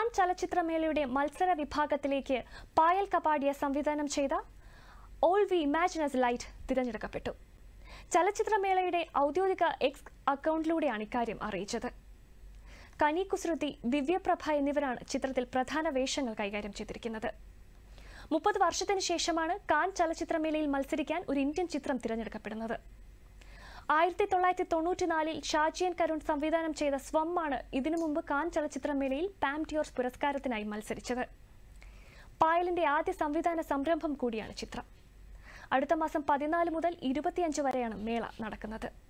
can ചലച്ചിത്രമേളയുടെ മത്സര വിഭാഗത്തിലേക്ക് പായൽ കപാടിയ സംവിധാനം ചെയ്ത ഓൾ വി ഇമാജിനസ് ലൈറ്റ് തിരഞ്ഞെടുക്കപ്പെട്ടു ചലച്ചിത്രമേളയുടെ ഔദ്യോഗിക എക്സ് അക്കൗണ്ടിലൂടെയാണ് ഇക്കാര്യം അറിയിച്ചത് കനി കുസൃതി ദിവ്യപ്രഭ എന്നിവരാണ് ചിത്രത്തിൽ പ്രധാന വേഷങ്ങൾ കൈകാര്യം ചെയ്തിരിക്കുന്നത് മുപ്പത് വർഷത്തിന് ശേഷമാണ് കാൻ ചലച്ചിത്രമേളയിൽ മത്സരിക്കാൻ ഒരു ഇന്ത്യൻ ചിത്രം തിരഞ്ഞെടുക്കപ്പെടുന്നത് ആയിരത്തി തൊള്ളായിരത്തി തൊണ്ണൂറ്റിനാലിൽ ഷാജിയൻ കരുൺ സംവിധാനം ചെയ്ത സ്വം ആണ് ഇതിനു മുമ്പ് കാൻ ചലച്ചിത്രമേളയിൽ പാം ടിയോർസ് പുരസ്കാരത്തിനായി മത്സരിച്ചത് പായലിന്റെ ആദ്യ സംവിധാന സംരംഭം കൂടിയാണ് ചിത്രം അടുത്ത മാസം പതിനാല് മുതൽ ഇരുപത്തിയഞ്ച് വരെയാണ് മേള നടക്കുന്നത്